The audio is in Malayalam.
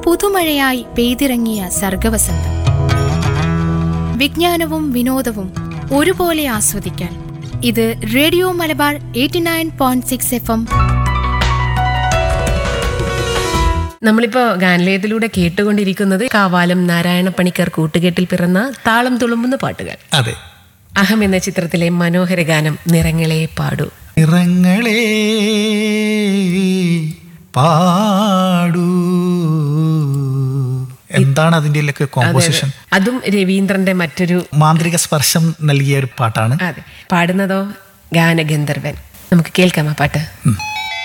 പുതുമഴയായി പെയ്തിറങ്ങിയ സർഗവസന്തം വിജ്ഞാനവും വിനോദവും ഒരുപോലെ ആസ്വദിക്കാൻ ഇത് radio Malabar eighty nine point six F M നമ്മളിപ്പോ ഗാനലയത്തിലൂടെ കേട്ടുകൊണ്ടിരിക്കുന്നത് കാവാലം നാരായണ പണിക്കർ കൂട്ടുകെട്ടിൽ പിറന്ന താളം തുളുമ്പുന്ന പാട്ടുകൾ അതെ അഹം എന്ന ചിത്രത്തിലെ മനോഹര ഗാനം നിറങ്ങളെ പാടൂ നിറങ്ങളെ പാടൂ എന്താണ് അതിൻ്റെ ഒക്കെ കോമ്പോസിഷൻ അതും രവീന്ദ്രന്റെ മറ്റൊരു മാന്ത്രിക സ്പർശം നൽകിയ ഒരു പാട്ടാണ് അതെ പാടുന്നതോ ഗാനഗന്ധർവൻ നമുക്ക് കേൾക്കാം ആ പാട്ട് ഉം.